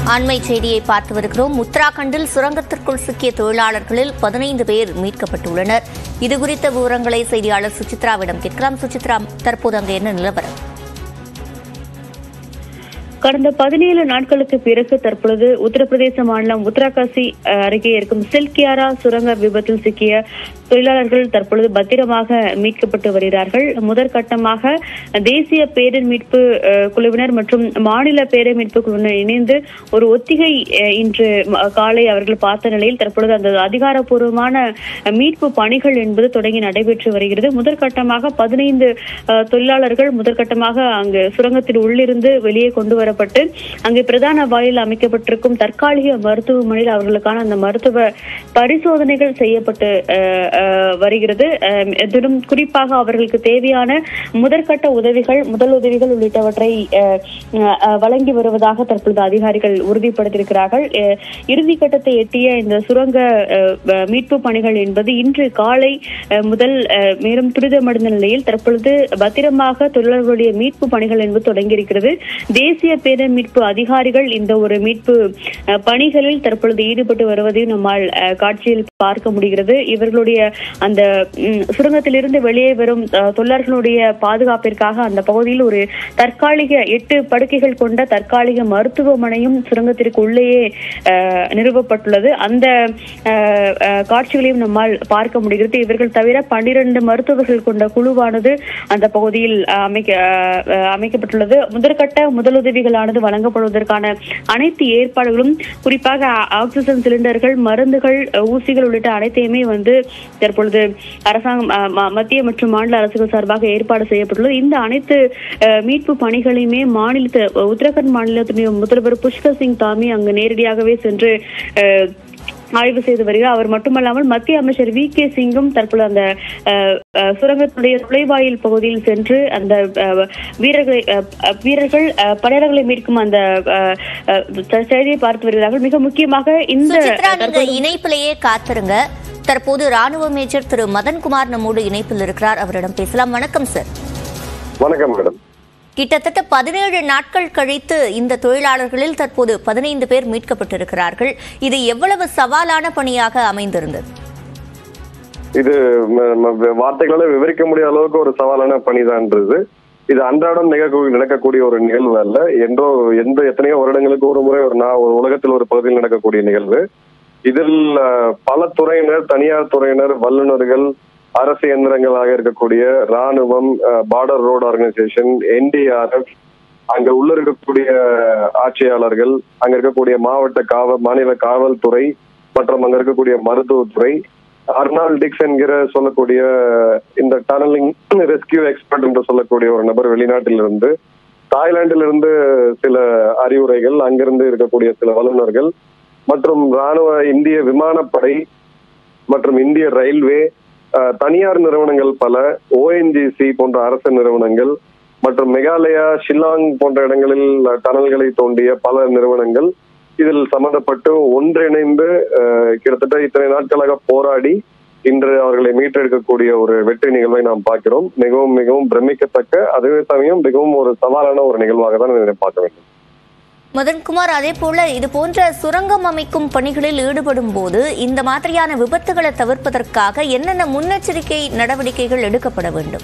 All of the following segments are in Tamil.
அண்மை செய்தியை பார்த்து வருகிறோம் உத்தராகண்டில் சுரங்கத்திற்குள் சிக்கிய தொழிலாளர்களில் பதினைந்து பேர் மீட்கப்பட்டுள்ளனர் இதுகுறித்த விவரங்களை செய்தியாளர் சுசித்ராவிடம் கேட்கலாம் சுசித்ரா தற்போது அங்கு என்ன நிலவரம் கடந்த பதினேழு நாட்களுக்கு பிறகு தற்பொழுது உத்தரப்பிரதேச மாநிலம் உத்தரகாசி அஹ், அருகே இருக்கும் சில்கியாரா சுரங்க விபத்தில் சிக்கிய தொழிலாளர்கள் தற்பொழுது பத்திரமாக மீட்கப்பட்டு வருகிறார்கள் முதற்கட்டமாக தேசிய பேரிடர் மீட்பு அஹ், குழுவினர் மற்றும் மாநில பேரிடர் மீட்பு குழுவினர் இணைந்து ஒரு ஒத்திகை அஹ், இன்று ம- காலை அவர்கள் பார்த்த நிலையில் தற்பொழுது அந்த அதிகாரப்பூர்வமான அஹ், மீட்பு பணிகள் என்பது தொடங்கி நடைபெற்று வருகிறது முதற்கட்டமாக பதினைந்து தொழிலாளர்கள் முதற்கட்டமாக அங்கு சுரங்கத்தில் உள்ளிருந்து வெளியே கொண்டு வரப்பட்டு அங்கே பிரதான வாயில் அமைக்கப்பட்டிருக்கும் தற்காலிக மருத்துவமனையில் அவர்களுக்கான அந்த மருத்துவ பரிசோதனைகள் செய்யப்பட்டு அஹ், அஹ், வருகிறது அஹ், இதிலும் குறிப்பாக அவர்களுக்கு தேவையான முதற்கட்ட உதவிகள் முதல் உதவிகள் உள்ளிட்டவற்றை அஹ், அஹ், வழங்கி வருவதாக தற்பொழுது அதிகாரிகள் உறுதிப்படுத்தியிருக்கிறார்கள் அஹ், இறுதி கட்டத்தை எட்டிய இந்த சுரங்க அஹ், அஹ், மீட்பு பணிகள் என்பது இன்று காலை அஹ், முதல் அஹ், மேலும் துரிதமடைந்த நிலையில் தற்பொழுது பத்திரமாக தொழிலாளர்களுடைய மீட்பு பணிகள் என்பது தொடங்கியிருக்கிறது தேசிய பேரிடர் மீட்பு அதிகாரிகள் இந்த ஒரு மீட்பு அஹ், பணிகளில் தற்பொழுது ஈடுபட்டு வருவதையும் நம்மால் அஹ், காட்சியில் பார்க்க முடிகிறது இவர்களுடைய அந்த ம், சுரங்கத்திலிருந்து வெளியே வரும் அஹ், தொழிலாளர்களுடைய பாதுகாப்பிற்காக அந்த பகுதியில் ஒரு தற்காலிக எட்டு படுக்கைகள் கொண்ட தற்காலிக மருத்துவமனையும் சுரங்கத்திற்கு உள்ளேயே அஹ், நிறுவப்பட்டுள்ளது அந்த அஹ், அஹ், காட்சிகளையும் நம்மால் பார்க்க முடிகிறது இவர்கள் தவிர பன்னிரண்டு மருத்துவர்கள் கொண்ட குழுவானது அந்த பகுதியில் அஹ், அமைக்க அஹ், அஹ், அமைக்கப்பட்டுள்ளது முதற்கட்ட முதலுதவிகளானது வழங்கப்படுவதற்கான அனைத்து ஏற்பாடுகளும் குறிப்பாக ஆ- ஆக்சிஜன் சிலிண்டர்கள் மருந்துகள் அஹ், ஊசிகள் உள்ளிட்ட அனைத்தையுமே வந்து தற்பொழுது அரசாங்கம் அஹ், ம- மத்திய மற்றும் மாநில அரசுகள் சார்பாக ஏற்பாடு செய்யப்பட்டுள்ளது இந்த அனைத்து அஹ், மீட்பு பணிகளையுமே மாநில உத்தரகாண்ட் மாநிலத்துடைய முதல்வர் புஷ்கர் சிங் தாமி அங்கு நேரடியாகவே சென்று அஹ், ஆய்வு செய்து வருகிறார் அவர் மட்டுமல்லாமல் மத்திய அமைச்சர் வி கே சிங்கும் தற்போது அந்த அஹ், அஹ், சுரங்கத்துடைய நுழைவாயில் பகுதியில் சென்று அந்த அஹ், வீரர்களை அஹ், அஹ், வீரர்கள் அஹ், படையாளர்களை மீட்கும் அந்த அஹ், அஹ், செய்தியை பார்த்து வருகிறார்கள் மிக முக்கியமாக இந்த சுசித்ரா நீங்க தற்போது- இணைப்பிலேயே காத்திருங்க தற்போது ராணுவ மேஜர் திரு மதன்குமார் நம்மோடு இணைப்பில் இருக்கிறார் அவரிடம் பேசலாம் வணக்கம் சார் வணக்கம் மேடம் கிட்டத்தட்ட பதினேழு நாட்கள் கழித்து இந்த தொழிலாளர்களில் தற்போது பதினைந்து பேர் மீட்கப்பட்டிருக்கிறார்கள் இது எவ்வளவு சவாலான பணியாக அமைந்திருந்தது இது ம- ம- வார்த்தைகளால விவரிக்க முடியாத அளவுக்கு ஒரு சவாலான பணிதான்றது இது அன்றாடம் நிகழக்கூடிய நடக்கக்கூடிய ஒரு நிகழ்வு அல்ல என்றோ எந்த எத்தனையோ வருடங்களுக்கு ஒரு முறை ஒரு நா- ஒரு உலகத்தில் ஒரு பகுதியில் நடக்கக்கூடிய நிகழ்வு இதில் அஹ், பல துறையினர் தனியார் துறையினர் வல்லுநர்கள் அரசு இயந்திரங்களாக இருக்கக்கூடிய ராணுவம் பார்டர் ரோடு ஆர்கனைசேஷன் என்டிஆர்எஃப் அங்க உள்ள இருக்கக்கூடிய ஆட்சியாளர்கள் அங்க இருக்கக்கூடிய மாவட்ட காவல் மாநில காவல்துறை மற்றும் அங்க இருக்கக்கூடிய மருத்துவத்துறை அர்னால் டிக்ஸ் என்கிற சொல்லக்கூடிய இந்த டனலிங் ரெஸ்கியூ எக்ஸ்பர்ட் என்று சொல்லக்கூடிய ஒரு நபர் வெளிநாட்டிலிருந்து தாய்லாந்திலிருந்து சில அறிவுரைகள் அங்கிருந்து இருக்கக்கூடிய சில வல்லுநர்கள் மற்றும் ராணுவ இந்திய விமானப்படை மற்றும் இந்திய ரயில்வே அஹ், தனியார் நிறுவனங்கள் பல ஓஎன்ஜிசி போன்ற அரசு நிறுவனங்கள் மற்றும் மெகாலயா ஷில்லாங் போன்ற இடங்களில் டனல்களை தோண்டிய பல நிறுவனங்கள் இதில் சம்பந்தப்பட்டு ஒன்றிணைந்து அஹ், கிட்டத்தட்ட இத்தனை நாட்களாக போராடி இன்று அவர்களை மீட்டெடுக்கக்கூடிய ஒரு வெற்றி நிகழ்வை நாம் பார்க்கிறோம் மிகவும் மிகவும் பிரமிக்கத்தக்க அதே சமயம் மிகவும் ஒரு சவாலான ஒரு நிகழ்வாக தான் இதை பார்க்க வேண்டும் மதன்குமார் அதே போல இது போன்ற சுரங்கம் அமைக்கும் பணிகளில் ஈடுபடும் போது இந்த மாதிரியான விபத்துகளை தவிர்ப்பதற்காக என்னென்ன முன்னெச்சரிக்கை நடவடிக்கைகள் எடுக்கப்பட வேண்டும்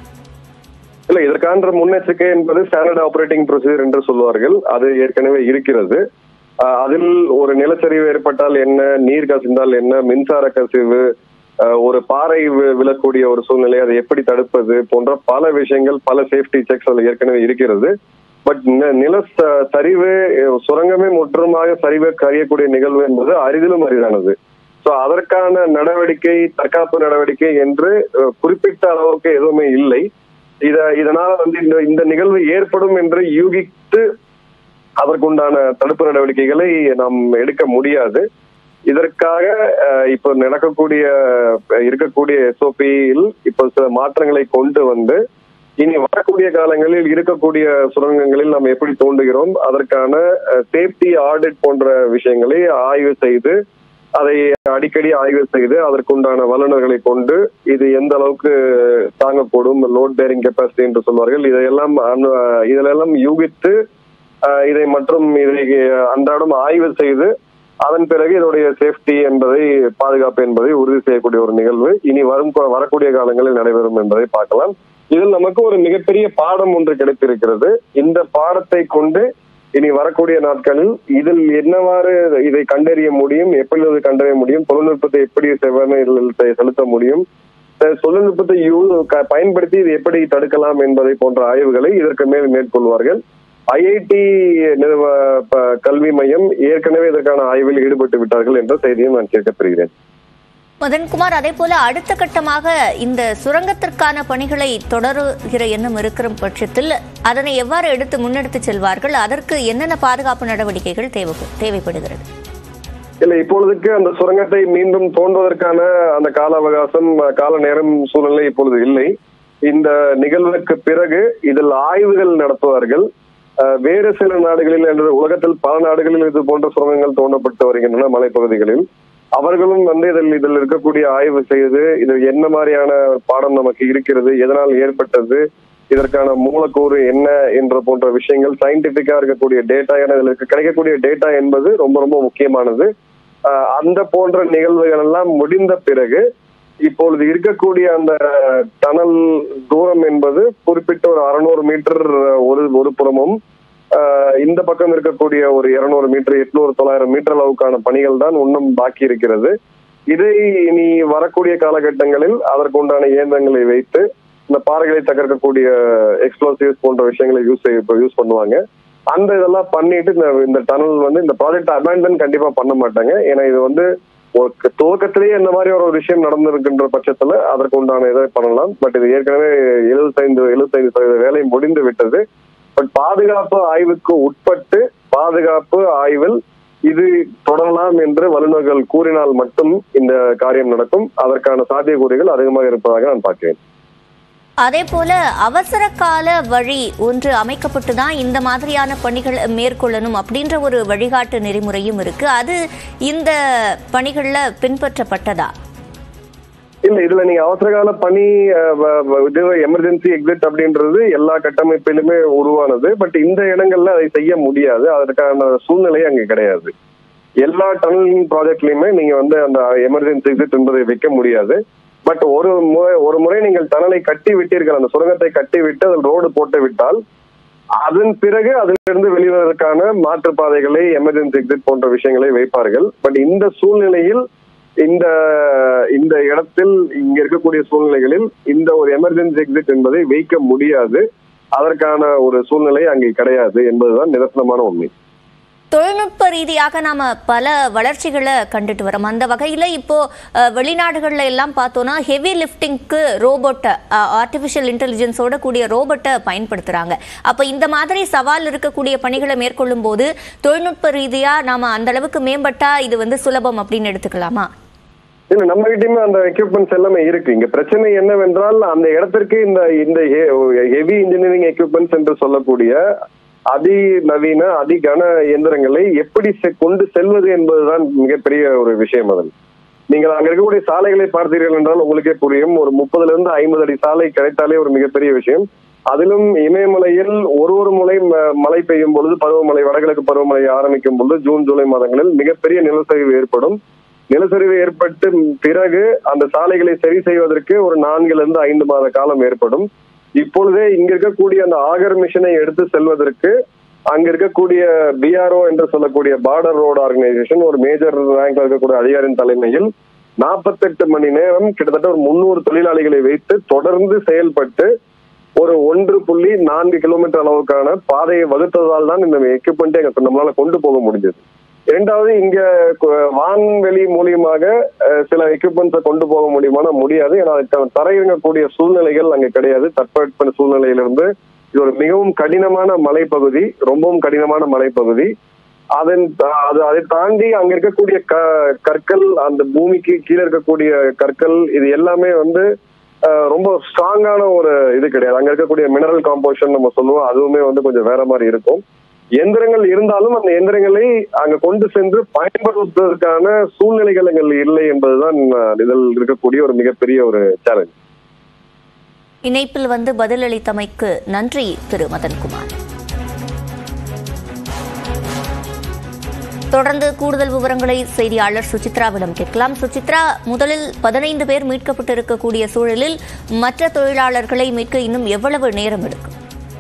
இல்ல இதற்கான முன்னெச்சரிக்கை என்பது ஸ்டாண்டர்ட் ஆபரேட்டிங் ப்ரொசீஜர் என்று சொல்வார்கள் அது ஏற்கனவே இருக்கிறது ஆஹ் அதில் ஒரு நிலச்சரிவு ஏற்பட்டால் என்ன நீர் கசிந்தால் என்ன மின்சார கசிவு ஆஹ் ஒரு பாறை வி- விழக்கூடிய ஒரு சூழ்நிலை அதை எப்படி தடுப்பது போன்ற பல விஷயங்கள் பல சேஃப்டி செக்ஸ் அதில் ஏற்கனவே இருக்கிறது பட் நில ச- சரிவு அஹ் சுரங்கமே முற்றுமாக சரிவு கறியக்கூடிய நிகழ்வு என்பது அரிதிலும் அரிதானது சோ அதற்கான நடவடிக்கை தற்காப்பு நடவடிக்கை என்று அஹ், குறிப்பிட்ட அளவுக்கு எதுவுமே இல்லை இத இதனால வந்து இந்த இந்த நிகழ்வு ஏற்படும் என்று யூகித்து அதற்குண்டான தடுப்பு நடவடிக்கைகளை நாம் எடுக்க முடியாது இதற்காக அஹ், இப்போ நடக்கக்கூடிய அஹ், இருக்கக்கூடிய எஸ்ஓபியில் இப்போ சில மாற்றங்களை கொண்டு வந்து இனி வரக்கூடிய காலங்களில் இருக்கக்கூடிய சுரங்கங்களில் நாம் எப்படி தோண்டுகிறோம் அதற்கான சேஃப்டி ஆடிட் போன்ற விஷயங்களை ஆய்வு செய்து அதை அடிக்கடி ஆய்வு செய்து அதற்குண்டான வல்லுநர்களை கொண்டு இது எந்த அளவுக்கு தாங்கக்கூடும் லோட் பேரிங் கெப்பாசிட்டி என்று சொல்வார்கள் இதையெல்லாம் அனு- இதிலெல்லாம் யூகித்து அஹ், இதை மற்றும் இதை அன்றாடம் ஆய்வு செய்து அதன் பிறகு இதனுடைய சேஃப்டி என்பதை பாதுகாப்பு என்பதை உறுதி செய்யக்கூடிய ஒரு நிகழ்வு இனி வரும் வரக்கூடிய காலங்களில் நடைபெறும் என்பதை பார்க்கலாம் இதில் நமக்கு ஒரு மிகப்பெரிய பாடம் ஒன்று கிடைத்திருக்கிறது இந்த பாடத்தை கொண்டு இனி வரக்கூடிய நாட்களில் இதில் என்னவாறு இதை கண்டறிய முடியும் எப்படி இதை கண்டறிய முடியும் தொழில்நுட்பத்தை எப்படி செவ்வனை செலுத்த முடியும் அஹ் தொழில்நுட்பத்தை யூ- க- பயன்படுத்தி இது எப்படி தடுக்கலாம் என்பதை போன்ற ஆய்வுகளை இதற்கு மேல் மேற்கொள்வார்கள் ஐஐடி நிறுவ ப- கல்வி மையம் ஏற்கனவே இதற்கான ஆய்வில் ஈடுபட்டு விட்டார்கள் என்ற செய்தியும் நான் கேட்கப்படுகிறேன் மதன்குமார் அதே போல அடுத்த கட்டமாக இந்த சுரங்கத்திற்கான பணிகளை தொடருகிற எண்ணம் இருக்கிற பட்சத்தில் அதனை எவ்வாறு எடுத்து முன்னெடுத்து செல்வார்கள் அதற்கு என்னென்ன பாதுகாப்பு நடவடிக்கைகள் தேவை தேவைப்படுகிறது இல்ல இப்பொழுதுக்கு அந்த சுரங்கத்தை மீண்டும் தோண்டுவதற்கான அந்த கால அவகாசம் கால நேரம் சூழ்நிலை இப்பொழுது இல்லை இந்த நிகழ்வுக்கு பிறகு இதில் ஆய்வுகள் நடத்துவார்கள் அஹ், வேறு சில நாடுகளில் என்று உலகத்தில் பல நாடுகளில் இது போன்ற சுரங்கங்கள் தோண்டப்பட்டு வருகின்றன மலைப்பகுதிகளில் அவர்களும் வந்து இதில் இதில் இருக்கக்கூடிய ஆய்வு செய்து இது என்ன மாதிரியான பாடம் நமக்கு இருக்கிறது எதனால் ஏற்பட்டது இதற்கான மூலக்கூறு என்ன என்ற போன்ற விஷயங்கள் சயின்டிபிக்கா இருக்கக்கூடிய டேட்டா என இதில் இருக்க- கிடைக்கக்கூடிய டேட்டா என்பது ரொம்ப ரொம்ப முக்கியமானது ஆஹ் அந்த போன்ற நிகழ்வுகள் எல்லாம் முடிந்த பிறகு இப்பொழுது இருக்கக்கூடிய அந்த டனல் தூரம் என்பது குறிப்பிட்ட ஒரு அறுநூறு மீட்டர் ஒரு ஒரு புறமும் ஆஹ் இந்த பக்கம் இருக்கக்கூடிய ஒரு இருநூறு மீட்டர் எட்நூறு தொள்ளாயிரம் மீட்டர் அளவுக்கான பணிகள் தான் இன்னும் பாக்கி இருக்கிறது இதை இனி வரக்கூடிய காலகட்டங்களில் அதற்கு உண்டான இயந்திரங்களை வைத்து இந்த பாறைகளை தகர்க்கக்கூடிய எக்ஸ்ப்ளோசிவ்ஸ் போன்ற விஷயங்களை யூஸ் யூஸ் பண்ணுவாங்க அந்த இதெல்லாம் பண்ணிட்டு இந்த இந்த டனல் வந்து இந்த ப்ராஜெக்ட் அபேண்டன் கண்டிப்பா பண்ண மாட்டாங்க ஏன்னா இது வந்து ஒரு க- துவக்கத்திலேயே இந்த மாதிரி ஒரு விஷயம் நடந்திருக்கின்ற பட்சத்துல அதற்கு உண்டான இதை பண்ணலாம் பட் இது ஏற்கனவே எழுபத்தைந்து எழுபத்தைந்து சதவீத வேலை முடிந்து விட்டது பட் பாதுகாப்பு ஆய்வுக்கு உட்பட்டு பாதுகாப்பு ஆய்வில் இது தொடரலாம் என்று வல்லுநர்கள் கூறினால் மட்டும் இந்த காரியம் நடக்கும் அதற்கான சாத்தியக்கூறுகள் அதிகமாக இருப்பதாக நான் பார்க்கிறேன் அதே போல அவசர கால வழி ஒன்று அமைக்கப்பட்டு தான் இந்த மாதிரியான பணிகள் மேற்கொள்ளணும் அப்படின்ற ஒரு வழிகாட்டு நெறிமுறையும் இருக்கு அது இந்த பணிகள்ல பின்பற்றப்பட்டதா இல்ல இதுல நீங்க அவசர கால பணி எமர்ஜென்சி எக்ஸிட் அப்படின்றது எல்லா கட்டமைப்பிலுமே உருவானது பட் இந்த இடங்கள்ல அதை செய்ய முடியாது அதற்கான சூழ்நிலை அங்க கிடையாது எல்லா டனலிங் ப்ராஜெக்ட்லயுமே நீங்க வந்து அந்த எமர்ஜென்சி எக்ஸிட் என்பதை வைக்க முடியாது பட் ஒரு முறை ஒரு முறை நீங்கள் டனலை கட்டி விட்டீர்கள் அந்த சுரங்கத்தை கட்டி விட்டு அதில் ரோடு போட்டு விட்டால் அதன் பிறகு அதிலிருந்து வெளிவதற்கான மாற்றுப்பாதைகளை எமர்ஜென்சி எக்ஸிட் போன்ற விஷயங்களை வைப்பார்கள் பட் இந்த சூழ்நிலையில் இந்த இந்த இடத்தில் இங்க இருக்கக்கூடிய சூழ்நிலைகளில் இந்த ஒரு எமர்ஜென்சி எக்ஸிட் என்பதை வைக்க முடியாது அதற்கான ஒரு சூழ்நிலை அங்கே கிடையாது என்பதுதான் நிதர்சனமான உண்மை தொழில்நுட்ப ரீதியாக நாம பல வளர்ச்சிகளை கண்டுட்டு வரோம் அந்த வகையில இப்போ அஹ், வெளிநாடுகள்ல எல்லாம் பார்த்தோம்னா ஹெவி லிஃப்டிங்க்கு ரோபோட்டை ஆர்டிஃபிஷியல் இன்டெலிஜென்ஸோட கூடிய ரோபோட்டை பயன்படுத்துறாங்க அப்ப இந்த மாதிரி சவால் இருக்கக்கூடிய பணிகளை மேற்கொள்ளும் போது தொழில்நுட்ப ரீதியா நாம அந்த அளவுக்கு மேம்பட்டா இது வந்து சுலபம் அப்படின்னு எடுத்துக்கலாமா இல்ல நம்ம கிட்டயுமே அந்த எக்யூப்மெண்ட்ஸ் எல்லாமே இருக்கு இங்க பிரச்சனை என்னவென்றால் அந்த இடத்திற்கு இந்த இந்த ஹெவி இன்ஜினியரிங் எக்யூப்மெண்ட்ஸ் என்று சொல்லக்கூடிய அதி நவீன அதிகன இயந்திரங்களை எப்படி செ- கொண்டு செல்வது என்பதுதான் மிகப்பெரிய ஒரு விஷயம் அதில் நீங்கள் அங்க இருக்கக்கூடிய சாலைகளை பார்த்தீர்கள் என்றால் உங்களுக்கே புரியும் ஒரு முப்பதுல இருந்து ஐம்பது அடி சாலை கிடைத்தாலே ஒரு மிகப்பெரிய விஷயம் அதிலும் இமயமலையில் ஒரு ஒரு முறை ம- மழை பெய்யும் பொழுது பருவமழை வடகிழக்கு பருவமழை ஆரம்பிக்கும் பொழுது ஜூன் ஜூலை மாதங்களில் மிகப்பெரிய நிலச்சரிவு ஏற்படும் நிலச்சரிவு ஏற்பட்டு பிறகு அந்த சாலைகளை சரி செய்வதற்கு ஒரு நான்குல இருந்து ஐந்து மாத காலம் ஏற்படும் இப்பொழுதே இங்க இருக்கக்கூடிய அந்த ஆகர் மிஷனை எடுத்து செல்வதற்கு அங்க இருக்கக்கூடிய பிஆர்ஓ என்று சொல்லக்கூடிய பார்டர் ரோடு ஆர்கனைசேஷன் ஒரு மேஜர் ரேங்க்ல இருக்கக்கூடிய அதிகாரியின் தலைமையில் நாற்பத்தெட்டு மணி நேரம் கிட்டத்தட்ட ஒரு முன்னூறு தொழிலாளிகளை வைத்து தொடர்ந்து செயல்பட்டு ஒரு ஒன்று புள்ளி நான்கு கிலோமீட்டர் அளவுக்கான பாதையை வகுத்ததால் தான் இந்த எக்யூப்மெண்ட்டை எங்க நம்மளால கொண்டு போக முடிஞ்சது இரண்டாவது இங்க கு- வான்வெளி மூலியமாக அஹ், சில எக்யூப்மெண்ட்ஸை கொண்டு போக முடியுமானா முடியாது ஏன்னா அதுக்கான தரையிறங்கக்கூடிய சூழ்நிலைகள் அங்க கிடையாது தட்பவெட்ப சூழ்நிலையிலிருந்து இது ஒரு மிகவும் கடினமான மலைப்பகுதி ரொம்பவும் கடினமான மலைப்பகுதி அதன் தா- அது அதை தாண்டி அங்க இருக்கக்கூடிய க கற்கள் அந்த பூமிக்கு கீழே இருக்கக்கூடிய கற்கள் இது எல்லாமே வந்து அஹ், ரொம்ப ஸ்ட்ராங்கான ஒரு இது கிடையாது அங்க இருக்கக்கூடிய மினரல் காம்போசிஷன் நம்ம சொல்லுவோம் அதுவுமே வந்து கொஞ்சம் வேற மாதிரி இருக்கும் எந்திரங்கள் இருந்தாலும் அந்த எந்திரங்களை அங்க கொண்டு சென்று பயன்படுத்துவதற்கான சூழ்நிலைகள் அங்கே இல்லை என்பதுதான் அஹ், இதில் இருக்கக்கூடிய ஒரு மிகப்பெரிய ஒரு சேலஞ்ச் இணைப்பில் வந்து பதிலளித்தமைக்கு நன்றி திரு மதன்குமார் தொடர்ந்து கூடுதல் விவரங்களை செய்தியாளர் சுசித்ராவிடம் கேட்கலாம் சுசித்ரா முதலில் பதினைந்து பேர் மீட்கப்பட்டிருக்கக்கூடிய சூழலில் மற்ற தொழிலாளர்களை மீட்க இன்னும் எவ்வளவு நேரம் எடுக்கும்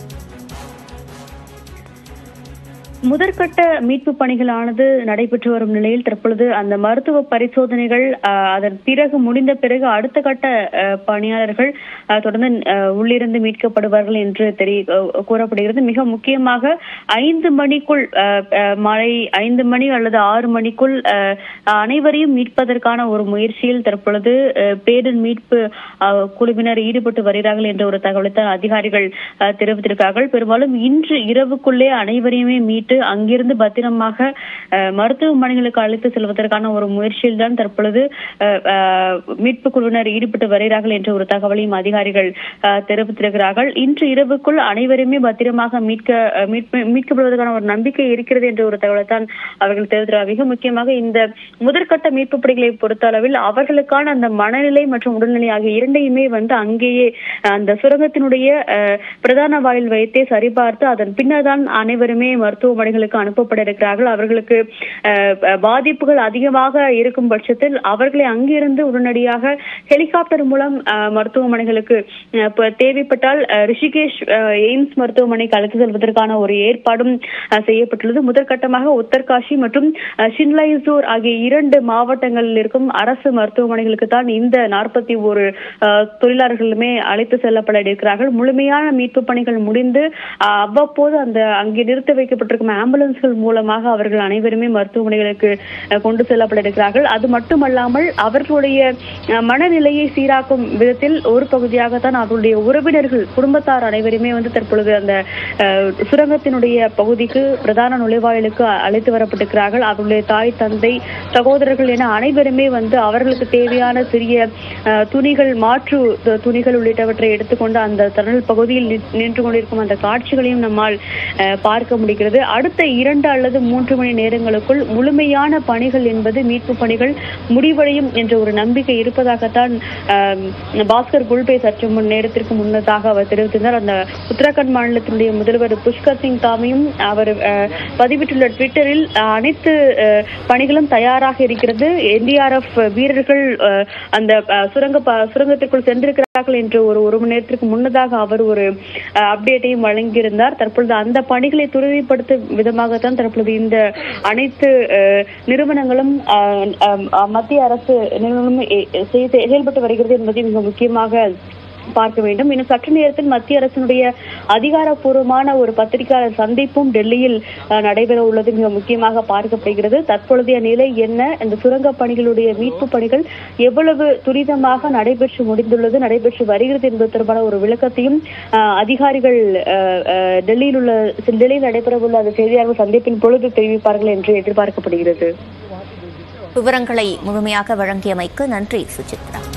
முதற்கட்ட மீட்பு பணிகளானது நடைபெற்று வரும் நிலையில் தற்பொழுது அந்த மருத்துவ பரிசோதனைகள் அஹ், அதன் பிறகு முடிந்த பிறகு அடுத்த கட்ட அஹ், பணியாளர்கள் அஹ், தொடர்ந்து அஹ், உள்ளிருந்து மீட்கப்படுவார்கள் என்று தெரிய அஹ், கூறப்படுகிறது மிக முக்கியமாக ஐந்து மணிக்குள் அஹ், அஹ், மாலை ஐந்து மணி அல்லது ஆறு மணிக்குள் அஹ், அனைவரையும் மீட்பதற்கான ஒரு முயற்சியில் தற்பொழுது அஹ், பேரிடர் மீட்பு அஹ், குழுவினர் ஈடுபட்டு வருகிறார்கள் என்ற ஒரு தகவலை தான் அதிகாரிகள் அஹ், தெரிவித்திருக்கிறார்கள் பெரும்பாலும் இன்று இரவுக்குள்ளே அனைவரையுமே மீட்டு அங்கிருந்து பத்திரமாக அஹ், மருத்துவமனைகளுக்கு அழைத்து செல்வதற்கான ஒரு முயற்சியில் தான் தற்பொழுது அஹ், அஹ், மீட்பு குழுவினர் ஈடுபட்டு வருகிறார்கள் என்ற ஒரு தகவலையும் அதிகாரிகள் அஹ், தெரிவித்திருக்கிறார்கள் இன்று இரவுக்குள் அனைவருமே பத்திரமாக மீட்க அஹ், மீட்பு மீட்கப்படுவதற்கான ஒரு நம்பிக்கை இருக்கிறது என்ற ஒரு தகவலை தான் அவர்கள் தெரிவித்தார் மிக முக்கியமாக இந்த முதற்கட்ட மீட்பு பணிகளை பொறுத்த அளவில் அவர்களுக்கான அந்த மனநிலை மற்றும் உடல்நிலை ஆகிய இரண்டையுமே வந்து அங்கேயே அஹ், அந்த சுரங்கத்தினுடைய அஹ், பிரதான வாயில் வைத்தே சரிபார்த்து அதன் பின்னர் தான் அனைவருமே மருத்துவமனைகளுக்கு அனுப்பப்பட இருக்கிறார்கள் அவர்களுக்கு அஹ், அஹ், பாதிப்புகள் அதிகமாக இருக்கும் பட்சத்தில் அவர்களை அங்கிருந்து உடனடியாக ஹெலிகாப்டர் மூலம் அஹ், மருத்துவமனைகளுக்கு அஹ், இப்ப தேவைப்பட்டால் அஹ், ரிஷிகேஷ் அஹ், எய்ம்ஸ் மருத்துவமனைக்கு அழைத்து செல்வதற்கான ஒரு ஏற்பாடும் அஹ், செய்யப்பட்டுள்ளது முதற்கட்டமாக உத்தர்காஷி மற்றும் அஹ், ஷின்லைசூர் ஆகிய இரண்டு மாவட்டங்களில் இருக்கும் அரசு மருத்துவமனைகளுக்கு தான் இந்த நாற்பத்தி ஒரு தொழிலாளர்களுமே அழைத்து செல்லப்பட இருக்கிறார்கள் முழுமையான மீட்பு பணிகள் முடிந்து அஹ், அவ்வப்போது அந்த அங்கே நிறுத்த வைக்கப்பட்டிருக்கும் ஆம்புலன்ஸ்கள் மூலமாக அவர்கள் அனைவருமே மருத்துவமனைகளுக்கு அஹ், கொண்டு செல்லப்பட இருக்கிறார்கள் அது மட்டுமல்லாமல் அவர்களுடைய அஹ், மனநிலையை சீராக்கும் விதத்தில் ஒரு பகுதியாகத்தான் அவருடைய உறவினர்கள் குடும்பத்தார் அனைவருமே வந்து தற்பொழுது அந்த அஹ், சுரங்கத்தினுடைய பகுதிக்கு பிரதான நுழைவாயிலுக்கு அழைத்து வரப்பட்டிருக்கிறார்கள் அவருடைய தாய் தந்தை சகோதரர்கள் என அனைவருமே வந்து அவர்களுக்கு தேவையான சிறிய அஹ், துணிகள் மாற்று து- துணிகள் உள்ளிட்டவற்றை எடுத்துக்கொண்டு அந்த தணல் பகுதியில் நின்- நின்று கொண்டிருக்கும் அந்த காட்சிகளையும் நம்மால் அஹ், பார்க்க முடிகிறது அடுத்த இரண்டு அல்லது மூன்று மணி நேரங்களுக்குள் முழுமையான பணிகள் என்பது மீட்பு பணிகள் முடிவடையும் என்ற ஒரு நம்பிக்கை இருப்பதாகத்தான் அஹ், பாஸ்கர் குல்பே சற்று முன் நேரத்திற்கு முன்னதாக அவர் தெரிவித்திருந்தார் அந்த உத்தரகாண்ட் மாநிலத்தினுடைய முதல்வர் புஷ்கர் சிங் தாமியும் அவர் அஹ், பதிவிட்டுள்ள ட்விட்டரில் அஹ், அனைத்து அஹ், பணிகளும் தயாராக இருக்கிறது என்டிஆர்எஃப் வீரர்கள் அஹ், அந்த அஹ், சுரங்க ப- சுரங்கத்திற்குள் சென்றிருக்கிறார்கள் என்று ஒரு ஒரு மணி நேரத்திற்கு முன்னதாக அவர் ஒரு அஹ், அப்டேட்டையும் வழங்கியிருந்தார் தற்பொழுது அந்த பணிகளை துரிதப்படுத்தும் விதமாகத்தான் தற்பொழுது இந்த அனைத்து அஹ், நிறுவனங்களும் அஹ், அஹ், மத்திய அரசு நிறுவனங்களும் எ- எ- செய்- செயல்பட்டு வருகிறது என்பதை மிக முக்கியமாக பார்க்க வேண்டும் இன்னும் சற்று நேரத்தில் மத்திய அரசினுடைய அதிகாரப்பூர்வமான ஒரு பத்திரிகையாளர் சந்திப்பும் டெல்லியில் அஹ், நடைபெற உள்ளது மிக முக்கியமாக பார்க்கப்படுகிறது தற்பொழுதைய நிலை என்ன இந்த சுரங்க பணிகளுடைய மீட்பு பணிகள் எவ்வளவு துரிதமாக நடைபெற்று முடிந்துள்ளது நடைபெற்று வருகிறது என்பது தொடர்பான ஒரு விளக்கத்தையும் அஹ், அதிகாரிகள் அஹ், அஹ், டெல்லியில் உள்ள டெல்லியில் நடைபெறவுள்ள அந்த செய்தியாளர் சந்திப்பின் பொழுது தெரிவிப்பார்கள் என்று எதிர்பார்க்கப்படுகிறது விவரங்களை முழுமையாக வழங்கியமைக்கு நன்றி சுசித்ரா